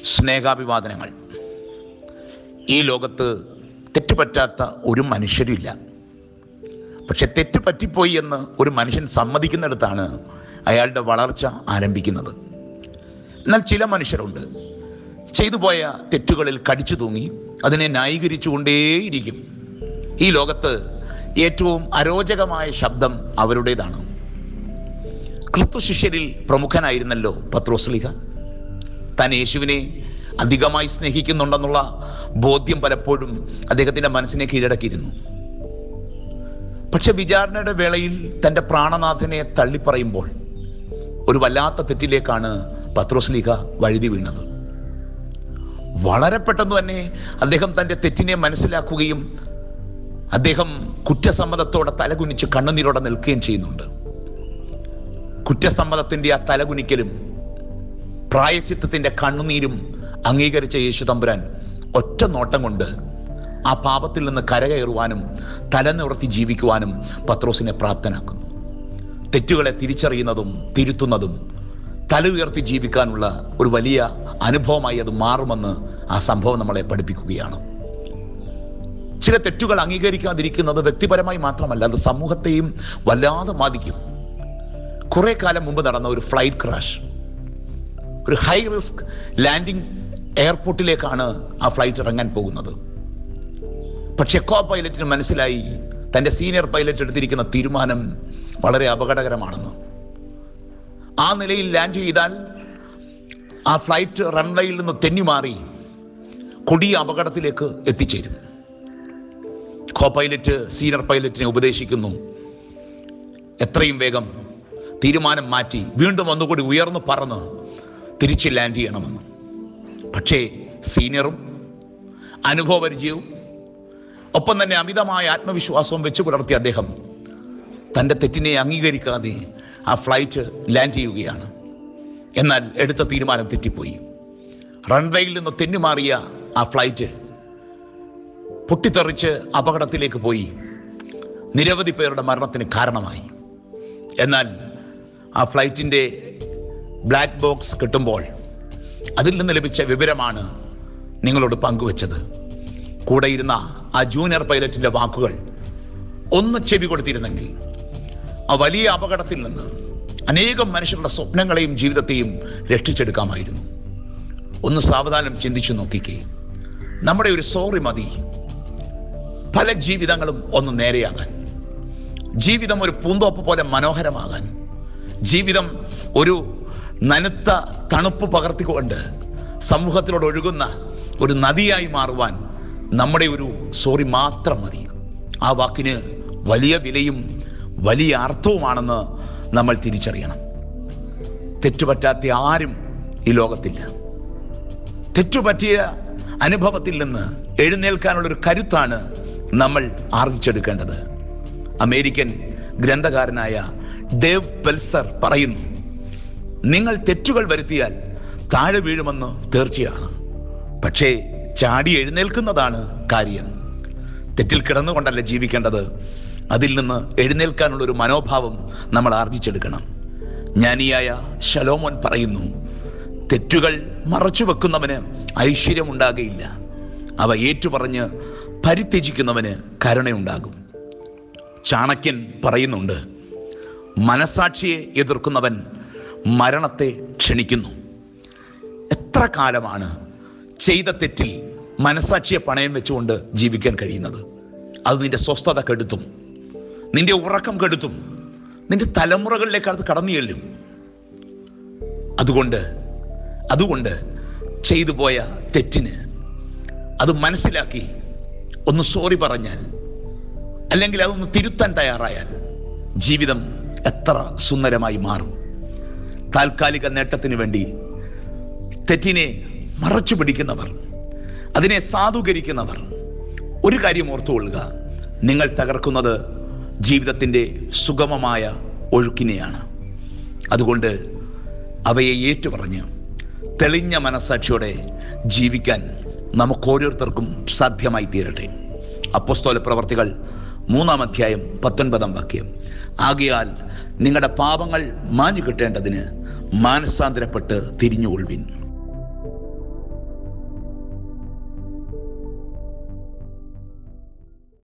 സ്നേഹാഭിവാദനങ്ങൾ ഈ ലോകത്ത് തെറ്റുപറ്റാത്ത ഒരു മനുഷ്യരില്ല പക്ഷെ തെറ്റ് പറ്റിപ്പോയി എന്ന് ഒരു മനുഷ്യൻ സമ്മതിക്കുന്നിടത്താണ് അയാളുടെ വളർച്ച ആരംഭിക്കുന്നത് എന്നാൽ ചില മനുഷ്യരുണ്ട് ചെയ്തു പോയ തെറ്റുകളിൽ കടിച്ചു തൂങ്ങി അതിനെ ന്യായീകരിച്ചുകൊണ്ടേയിരിക്കും ഈ ലോകത്ത് ഏറ്റവും അരോചകമായ ശബ്ദം അവരുടേതാണ് ക്രിസ്തു ശിഷ്യരിൽ പ്രമുഖനായിരുന്നല്ലോ പത്രോസ്ലിഹ താൻ യേശുവിനെ അധികമായി സ്നേഹിക്കുന്നുണ്ടെന്നുള്ള ബോധ്യം പലപ്പോഴും അദ്ദേഹത്തിൻ്റെ മനസ്സിനെ കീഴടക്കിയിരുന്നു പക്ഷെ വിചാരണയുടെ വേളയിൽ തൻ്റെ പ്രാണനാഥനെ തള്ളിപ്പറയുമ്പോൾ ഒരു വല്ലാത്ത തെറ്റിലേക്കാണ് പത്രോസ്ലിഹ വഴുതി വീണത് വളരെ പെട്ടെന്ന് തന്നെ അദ്ദേഹം തൻ്റെ തെറ്റിനെ മനസ്സിലാക്കുകയും അദ്ദേഹം കുറ്റസമ്മതത്തോടെ തലകുനിച്ച് കണ്ണുനീരോടെ നിൽക്കുകയും ചെയ്യുന്നുണ്ട് കുറ്റസമ്മതത്തിൻ്റെ ആ തലകുനിക്കലും പ്രായച്ചിത്തത്തിൻ്റെ കണ്ണുനീരും അംഗീകരിച്ച യേശു തമ്പുരാൻ ഒറ്റ നോട്ടം കൊണ്ട് ആ പാപത്തിൽ നിന്ന് കരകയറുവാനും തലനിവർത്തി ജീവിക്കുവാനും പത്രോസിനെ പ്രാപ്തനാക്കുന്നു തെറ്റുകളെ തിരിച്ചറിയുന്നതും തിരുത്തുന്നതും തല ഉയർത്തി ജീവിക്കാനുള്ള ഒരു വലിയ അനുഭവമായി അത് മാറുമെന്ന് ആ സംഭവം നമ്മളെ പഠിപ്പിക്കുകയാണ് ചില തെറ്റുകൾ അംഗീകരിക്കാതിരിക്കുന്നത് വ്യക്തിപരമായി മാത്രമല്ല അത് സമൂഹത്തെയും വല്ലാതെ ബാധിക്കും കുറെ കാലം മുമ്പ് നടന്ന ഒരു ഫ്ലൈറ്റ് ക്രാഷ് ഒരു ഹൈ റിസ്ക് ലാൻഡിംഗ് എയർപോർട്ടിലേക്കാണ് ആ ഫ്ലൈറ്റ് ഇറങ്ങാൻ പോകുന്നത് പക്ഷെ കോ പൈലറ്റിന് മനസ്സിലായി തൻ്റെ സീനിയർ പൈലറ്റ് എടുത്തിരിക്കുന്ന തീരുമാനം വളരെ അപകടകരമാണെന്ന് ആ നിലയിൽ ലാൻഡ് ചെയ്താൽ ആ ഫ്ലൈറ്റ് റൺവേയിൽ നിന്ന് തെന്നിമാറി കൊടിയ അപകടത്തിലേക്ക് എത്തിച്ചേരും കോ പൈലറ്റ് സീനിയർ പൈലറ്റിനെ ഉപദേശിക്കുന്നു എത്രയും വേഗം തീരുമാനം മാറ്റി വീണ്ടും ഒന്നുകൂടി ഉയർന്നു പറന്ന് തിരിച്ച് ലാൻഡ് ചെയ്യണമെന്ന് പക്ഷേ സീനിയറും അനുഭവപരിചയവും ഒപ്പം തന്നെ അമിതമായ ആത്മവിശ്വാസവും വെച്ച് പുലർത്തിയ അദ്ദേഹം തൻ്റെ തെറ്റിനെ അംഗീകരിക്കാതെ ആ ഫ്ലൈറ്റ് ലാൻഡ് ചെയ്യുകയാണ് എന്നാൽ എടുത്ത തീരുമാനം തെറ്റിപ്പോയി റൺവേയിൽ നിന്ന് തെന്നുമാറിയ ആ ഫ്ലൈറ്റ് പൊട്ടിത്തെറിച്ച് അപകടത്തിലേക്ക് പോയി നിരവധി പേരുടെ മരണത്തിന് കാരണമായി എന്നാൽ ആ ഫ്ലൈറ്റിൻ്റെ ബ്ലാക്ക് ബോക്സ് കിട്ടുമ്പോൾ അതിൽ നിന്ന് ലഭിച്ച വിവരമാണ് നിങ്ങളോട് പങ്കുവച്ചത് കൂടെ ഇരുന്ന ആ ജൂനിയർ പൈലറ്റിൻ്റെ വാക്കുകൾ ഒന്ന് ചെവി കൊടുത്തിരുന്നെങ്കിൽ ആ വലിയ അപകടത്തിൽ നിന്ന് അനേകം മനുഷ്യരുടെ സ്വപ്നങ്ങളെയും ജീവിതത്തെയും രക്ഷിച്ചെടുക്കാമായിരുന്നു ഒന്ന് സാവധാനം ചിന്തിച്ചു നോക്കിക്കേ നമ്മുടെ ഒരു സോറി മതി പല ജീവിതങ്ങളും ഒന്ന് നേരെയാകാൻ ജീവിതം ഒരു പൂന്തോപ്പ് പോലെ മനോഹരമാകാൻ ജീവിതം ഒരു നനുത്ത തണുപ്പ് പകർത്തിക്കൊണ്ട് സമൂഹത്തിലൂടെ ഒഴുകുന്ന ഒരു നദിയായി മാറുവാൻ നമ്മുടെ ഒരു സോറി മാത്രം മതി ആ വാക്കിന് വലിയ വിലയും വലിയ അർത്ഥവുമാണെന്ന് നമ്മൾ തിരിച്ചറിയണം തെറ്റുപറ്റാത്ത ആരും ഈ ലോകത്തില്ല തെറ്റുപറ്റിയ അനുഭവത്തിൽ നിന്ന് എഴുന്നേൽക്കാനുള്ള ഒരു കരുത്താണ് നമ്മൾ ആർജിച്ചെടുക്കേണ്ടത് അമേരിക്കൻ ഗ്രന്ഥകാരനായ ഡേവ് പെൽസർ പറയുന്നു നിങ്ങൾ തെറ്റുകൾ വരുത്തിയാൽ താഴെ വീഴുമെന്ന് തീർച്ചയാണ് പക്ഷേ ചാടി എഴുന്നേൽക്കുന്നതാണ് കാര്യം തെറ്റിൽ കിടന്നുകൊണ്ടല്ല ജീവിക്കേണ്ടത് അതിൽ നിന്ന് എഴുന്നേൽക്കാനുള്ള ഒരു മനോഭാവം നമ്മൾ ആർജിച്ചെടുക്കണം ജ്ഞാനിയായ ശലോമോൻ പറയുന്നു തെറ്റുകൾ മറച്ചു വെക്കുന്നവന് ഐശ്വര്യമുണ്ടാകയില്ല അവ ഏറ്റുപറഞ്ഞ് പരിത്യജിക്കുന്നവന് കരുണയുണ്ടാകും ചാണക്യൻ പറയുന്നുണ്ട് മനസാക്ഷിയെ എതിർക്കുന്നവൻ മരണത്തെ ക്ഷണിക്കുന്നു എത്ര കാലമാണ് ചെയ്ത തെറ്റിൽ മനസാക്ഷിയെ പണയം വെച്ചുകൊണ്ട് ജീവിക്കാൻ കഴിയുന്നത് അത് നിന്റെ സ്വസ്ഥത കെടുത്തും നിന്റെ ഉറക്കം കെടുത്തും നിന്റെ തലമുറകളിലേക്ക് അത് കടന്നു ചെല്ലും അതുകൊണ്ട് അതുകൊണ്ട് ചെയ്തു പോയ തെറ്റിന് അത് മനസ്സിലാക്കി ഒന്ന് സോറി പറഞ്ഞാൽ അല്ലെങ്കിൽ അതൊന്ന് തിരുത്താൻ തയ്യാറായാൽ ജീവിതം എത്ര സുന്ദരമായി മാറും താൽക്കാലിക നേട്ടത്തിന് വേണ്ടി തെറ്റിനെ മറച്ചു പിടിക്കുന്നവർ അതിനെ സാധൂകരിക്കുന്നവർ ഒരു കാര്യം ഓർത്തുകൊള്ളുക നിങ്ങൾ തകർക്കുന്നത് ജീവിതത്തിൻ്റെ സുഗമമായ ഒഴുക്കിനെയാണ് അതുകൊണ്ട് അവയെ ഏറ്റുപറഞ്ഞ് തെളിഞ്ഞ മനസാക്ഷിയോടെ ജീവിക്കാൻ നമുക്ക് ഓരോരുത്തർക്കും സാധ്യമായി തീരട്ടെ അപ്പോസ്തോല പ്രവർത്തികൾ മൂന്നാം അധ്യായം പത്തൊൻപതാം വാക്യം ആകയാൽ നിങ്ങളുടെ പാപങ്ങൾ മാഞ്ഞു കിട്ടേണ്ടതിന് മാനസാന്തരപ്പെട്ട് തിരിഞ്ഞുകൊള്ളുവിൻ